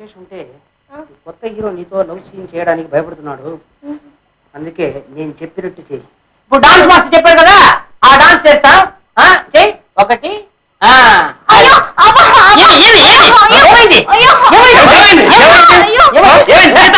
విశేషం ఉంటే ఈ కొత్త హీరో నీతో లవ్ సీన్ చేయడానికి భయపడుతున్నాడు అందుకే నేను చెప్పినట్టు చెయ్యి ఇప్పుడు డాన్స్ మాస్టర్ చెప్పారు కదా ఆ డాన్స్ చేస్తా ఆ, చెయ్యి ఒకటి ఆ. ఏమి, ఏమి, ఏమి? ఏమైంది? ఏమైంది? ఏమైంది? ఏమైంది? ఏమైంది? చేస్తా.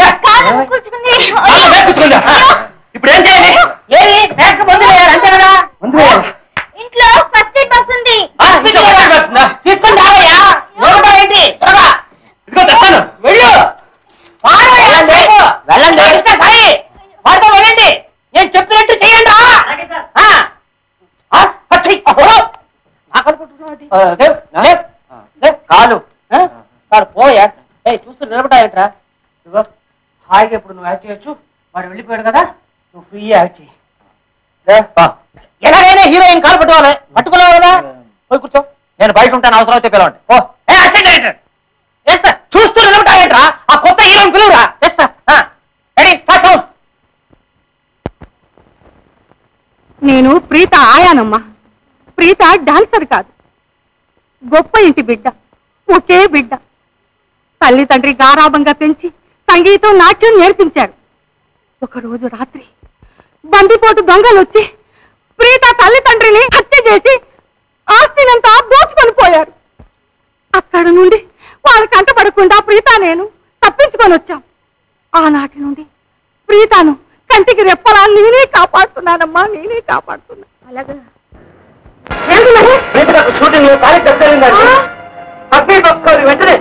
ఆ, వేపుచ్చుకుందా? ఇప్పుడు ఏం చేయాలి ఏది బ్యాక్ ముందు వేయాలి అంతే కదా ముందు వేయాలి ఇంట్లో ఫస్ట్ ఎయిడ్ బస్ ఉంది ఆ, ఇంట్లో పక్కన వస్తుందా? తీసుకొని రావయ్యా ఎవరుంటావు ఏంటి త్వరగా ఇదిగో తెస్తాను వెళ్ళు వాడు వెళ్ళండి వెళ్ళండి ఇష్టం సాయి వాడితో వెళ్ళండి నేను చెప్పినట్టు చేయండి రా ఆ. ఆ, అచ్చి, అహో. నాకు అనుకుంటున్నావు ఏంటి? లేవ్, లేవ్, లేవ్, కాలు ఆ? కాలు పోయా ఏ చూస్తూ నిలబడాయట్రా ఇదిగో హాయిగా ఇప్పుడు నువ్వు యాక్ట్ చేయొచ్చు వాడు వెళ్ళిపోయాడు కదా నువ్వు ఫ్రీ యాక్ట్ చేయి లే, బా. ఎలాగైనా హీరోయిన్ కాలు పట్టుకోవాలి పట్టుకోలేవు కదా పోయి కూర్చో నేను బయట ఉంటాను అవసరం అయితే పిలవండి ఓ ఏ అసిస్టెంట్ డైరెక్టర్ ఎస్ సార్ చూస్తూ నిలబడాయట్రా ఆ కొత్త హీరోయిన్ పిలువురా yes sir ready start sound నేను ప్రీత ఆయానమ్మా ప్రీత డాన్సర్ కాదు గొప్ప ఇంటి బిడ్డ ఒకే బిడ్డ తల్లి తండ్రి గారాభంగా పెంచి సంగీతం నాట్యం నేర్పించారు ఒకరోజు రాత్రి బందిపోటు దొంగలు వచ్చి ప్రీత తల్లి తండ్రిని హత్య చేసి ఆస్తినంతా దోచుకొని పోయారు అక్కడ నుండి వాళ్ళ కంటపడకుండా ప్రీత నేను తప్పించుకొని వచ్చాం ఆనాటి నుండి ప్రీతను కంటికి రెప్పలా నేనే కాపాడుతున్నానమ్మా నేనే కాపాడుతున్నా అలాగా షూటింగ్ తారీఖు చెప్తారండి అబ్బాయి పక్కది వెంటనే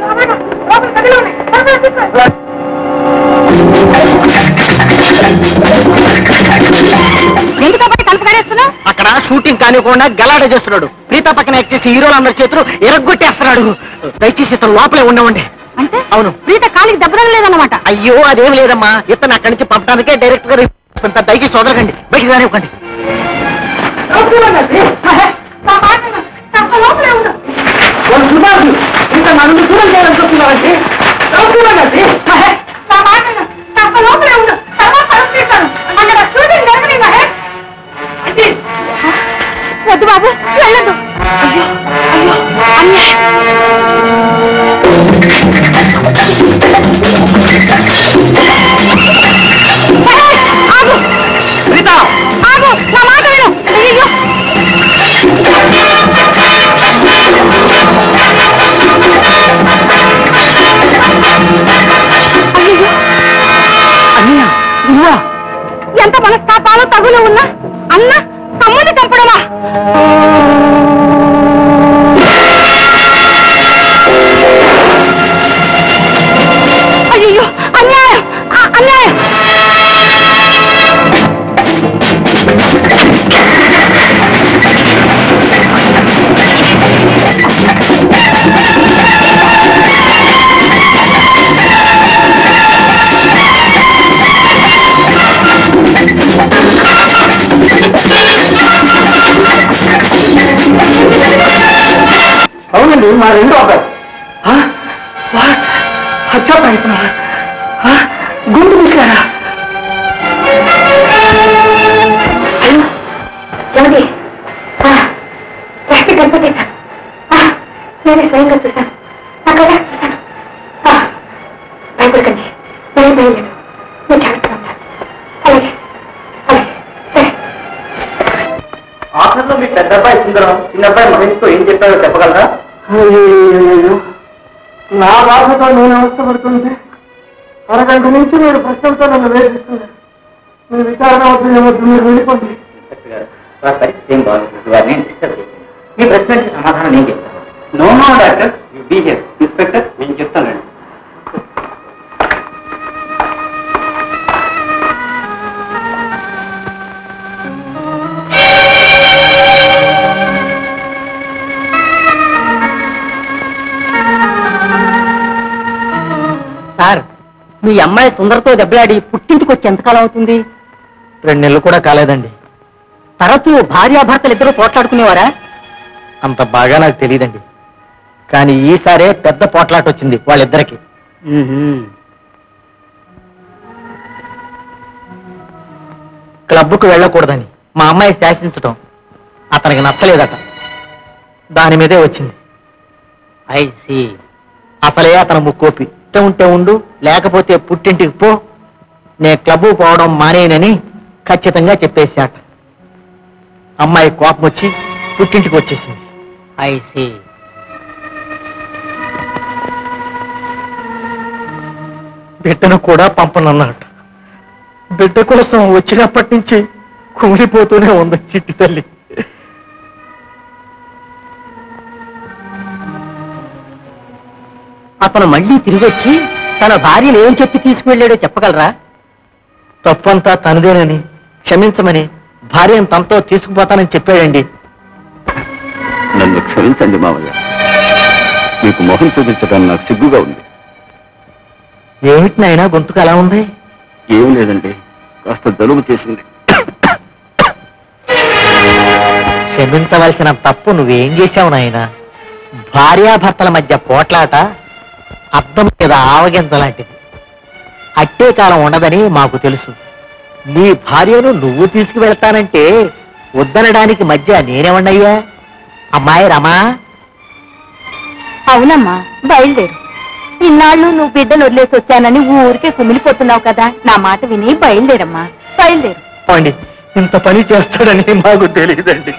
ఎందుకంటే కలపగానేస్తున్నావు అక్కడ షూటింగ్ కానివ్వకుండా గలాట చేస్తున్నాడు ప్రీత పక్కన యాక్ట్ చేసి హీరోలందరి చేతులు ఎరగొట్టేస్తున్నాడు దయచేసి ఇతను లోపలే ఉండవండి అంటే అవును ప్రీత కాలికి దెబ్బ లేదన్నమాట అయ్యో అదేం లేదమ్మా ఇతను అక్కడి నుంచి పంపడానికే డైరెక్ట్ గా కొంత దయచేసి వదలకండి బయటికి రానివ్వకండి వాళ్ళు సుమారు ఇంకా నన్ను దూరం చేయాలనుకుంటున్నారండి వద్దు బాబు వెళ్ళదు అయ్యో అయ్యో అన్యాయం ఆగు ప్రీత ఆగు నా మాట విను అయ్యో అయ్యో అన్నయ్య నువ్వా ఎంత మనస్తాపాలు తగులు ఉన్నా అన్న తమ్ముని చంపడమా అయ్యో అన్యాయం ఆ, అన్యాయం అవునండి మా రెండో అబ్బాయి హత్యా ప్రయత్నం గుండు తీసారా ఏమిటి రాత్రి గణపతేశా నేనే స్వయంగా చూశాను అక్కడ చూశాను ఆ, భయపడకండి నేను భయలేదు నేను జాగ్రత్తగా ఉన్నాను అలాగే అలాగే సరే ఆఖరిలో మీ పెద్ద అబ్బాయి సుందరం చిన్న అబ్బాయి మహేష్తో ఏం చెప్పారో చెప్పగలరా నా బాధతో నేను అవస్థపడుతుంటే అరగంట నుంచి మీరు ప్రశ్నలతో నన్ను వేధిస్తున్నారు మీరు విచారణ వద్దు ఏమొద్దు మీరు వెళ్ళిపోండి వారి పరిస్థితి ఏం బాగుంటుంది వారిని డిస్టర్బ్ చేయండి మీ ప్రశ్నకి సమాధానం నేను చెప్తాను no no doctor you be here inspector నేను చెప్తానండి సార్ మీ అమ్మాయి సుందరతో దెబ్బలాడి పుట్టింటికి వచ్చి ఎంతకాలం అవుతుంది రెండు నెలలు కూడా కాలేదండి తరచూ భార్యాభర్తలు ఇద్దరు పోట్లాడుకునేవారా అంత బాగా నాకు తెలియదండి కానీ ఈసారే పెద్ద పోట్లాట వచ్చింది వాళ్ళిద్దరికి క్లబ్కు వెళ్ళకూడదని మా అమ్మాయి శాసించటం అతనికి నచ్చలేదట దాని మీదే వచ్చింది ఐ సి అసలే అతను ముక్కోపి ఇష్టం ఉంటే ఉండు లేకపోతే పుట్టింటికి పో నే క్లబ్ పోవడం మానేనని ఖచ్చితంగా చెప్పేశాట అమ్మాయి కోపం వచ్చి పుట్టింటికి వచ్చేసింది ఐసి బిడ్డను కూడా పంపనన్నాడు బిడ్డ కోసం వచ్చినప్పటి నుంచి కుమిలిపోతూనే ఉంది చిట్టి తల్లి అతను మళ్ళీ తిరిగి వచ్చి తన భార్యను ఏం చెప్పి తీసుకువెళ్ళాడో చెప్పగలరా తప్పంతా తనదేనని క్షమించమని భార్యను తనతో తీసుకుపోతానని చెప్పాడండి నన్ను క్షమించండి మావయ్య మీకు మొహం చూపించడం నాకు సిగ్గుగా ఉంది ఏమిటి నాయనా గొంతుకు అలా ఉంది ఏం లేదండి కాస్త జలుబు చేసింది క్షమించవలసిన తప్పు నువ్వేం చేశావు నాయన భార్యాభర్తల మధ్య పోట్లాట అద్దం మీద ఆవగింత లాంటిది అట్టే కాలం ఉండదని మాకు తెలుసు నీ భార్యను నువ్వు తీసుకువెళ్తానంటే వద్దనడానికి మధ్య నేనేమన్నయ్యా అమ్మాయి రమా అవునమ్మా బయలుదేరు ఇన్నాళ్ళు నువ్వు బిడ్డను వదిలేసి వచ్చానని ఊరికే కుమిలిపోతున్నావు కదా నా మాట విని బయలుదేరమ్మా బయలుదేరు పోండి ఇంత పని చేస్తాడని మాకు తెలియదండి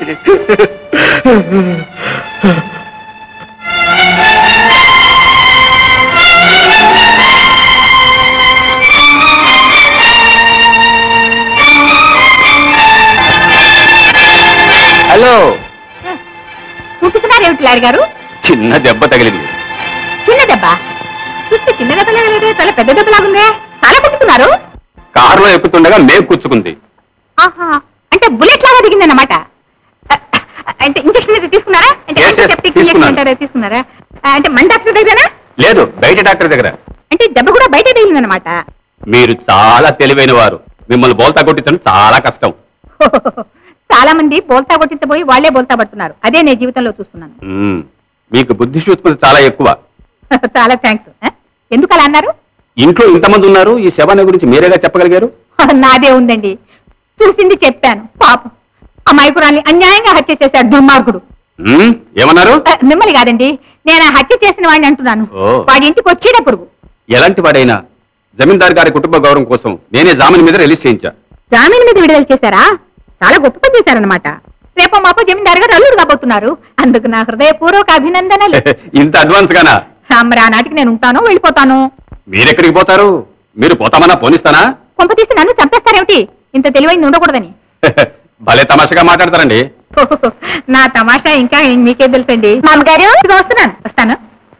హలో కుట్టుకున్నారు ఏమిటి లారి గారు చిన్న దెబ్బ తగిలింది చిన్న దెబ్బ చూస్తే చిన్న దెబ్బ లేదు చాలా పెద్ద దెబ్బ లాగుందే చాలా కుట్టుకున్నారు కారులో ఎక్కుతుండగా మేకు కూర్చుకుంది ఆహా అంటే బుల్లెట్ లాగా దిగిందన్నమాట అంటే ఇంజక్షన్ అయితే తీసుకున్నారా అంటే Yes, yes, యాంటీసెప్టిక్ ఇంజక్షన్ తీసుకున్నాను. అంటారా తీసుకున్నారా అంటే మన డాక్టర్ దగ్గరనా లేదు బయట డాక్టర్ దగ్గర అంటే దెబ్బ కూడా బయట తగిలిందన్నమాట మీరు చాలా తెలివైన వారు మిమ్మల్ని బోల్తా కొట్టించడం చాలా కష్టం చాలా మంది బోల్తా కొట్టించబోయి వాళ్లే బోల్తా పడుతున్నారు అదే నేను జీవితంలో చూస్తున్నాను మ్మ్. మీకు బుద్ధి సూక్ష్మత చాలా ఎక్కువ చాలా థ్యాంక్స్ ఎందుకు అలా అన్నారు ఇంట్లో ఇంతమంది ఉన్నారు ఈ శవాన్ని గురించి మీరేగా చెప్పగలిగారు నాదే ఉందండి చూసింది చెప్పాను పాపం అమాయకురాల్ని అన్యాయంగా హత్య చేశాడు దుర్మార్గుడు మ్మ్? ఏమన్నారు ఆ, మిమ్మల్ని కాదండి నేను ఆ హత్య చేసిన వాడిని అంటున్నాను ఓ. వాడి ఇంటికి వచ్చేట పురుగు ఎలాంటి వాడైనా జమీందార్ గారి కుటుంబ గౌరవం కోసం నేనే జామీన్ మీద రిలీజ్ చేయించా జామీన్ మీద విడుదల చేశారా చాలా గొప్ప పని చేశారనమాట రేపో మాపో జమీందారు గారు అల్లుడు కాబోతున్నారు అందుకు నా హృదయపూర్వక అభినందనలు ఇంత అడ్వాన్స్ గానా మరి ఆ నాటికి నేను ఉంటాను వెళ్ళిపోతాను మీరెక్కడికి పోతారు మీరు పోతామన్నా పోనిస్తానా కొంప తీసి నన్ను చంపేస్తారేమిటి ఇంత తెలివైంది ఉండకూడదని భలే తమాషగా మాట్లాడతారండి నా తమాషా ఇంకా మీకే తెలుసండి మామగారు ఇదిగో వస్తున్నాను వస్తాను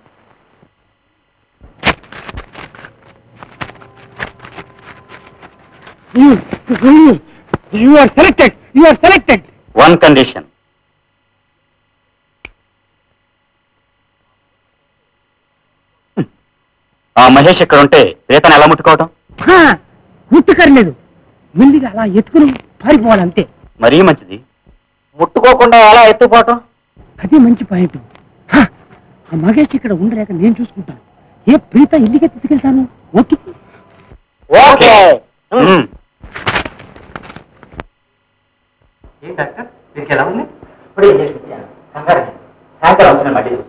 you are selected you are selected one condition ఆ మహేష్ ఇక్కడ ఉంటే రేతను ఎలా ముట్టుకోవటం ముట్టుకర్లేదు మెల్లిగా అలా ఎత్తుకుని పారిపోవాలి అంతే మరీ మంచిది ముట్టుకోకుండా ఎలా ఎత్తుపోవటం అదే మంచి పాయింట్ హ! ఆ మగేష్ ఇక్కడ ఉండలేక నేను చూసుకుంటాను ఏ ప్రీత ఇల్లుకే తీసుకెళ్తాను ఓకే ఓకే మ్మ్. ఏం డాక్టర్ మీకు ఎలా ఉంది ఇప్పుడు ఇంజక్షన్ ఇచ్చాను కంగారు లేదు. సాయంత్రం వచ్చిన మళ్ళీ చూస్తాను.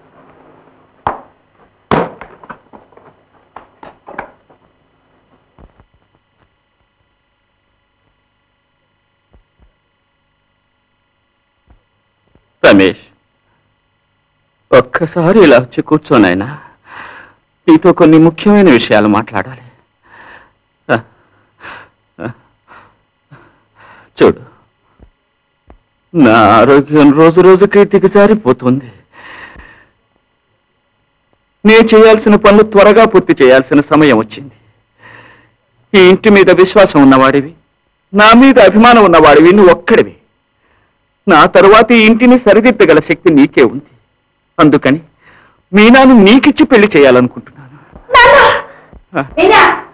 రమేష్ ఒక్కసారి ఇలా వచ్చి కూర్చోనైనా నీతో కొన్ని ముఖ్యమైన విషయాలు మాట్లాడాలి ఆ, ఆ. చూడు నా ఆరోగ్యం రోజు రోజుకి దిగజారిపోతుంది నే చేయాల్సిన పనులు త్వరగా పూర్తి చేయాల్సిన సమయం వచ్చింది ఈ ఇంటి మీద విశ్వాసం ఉన్నవాడివి నా మీద అభిమానం ఉన్నవాడివి నువ్వు ఒక్కడివి నా తరువాత ఈ ఇంటిని సరిదిద్దగల శక్తి నీకే ఉంది అందుకని మీనాను నీకిచ్చి పెళ్లి చేయాలనుకుంటున్నాను ఆ. మీరా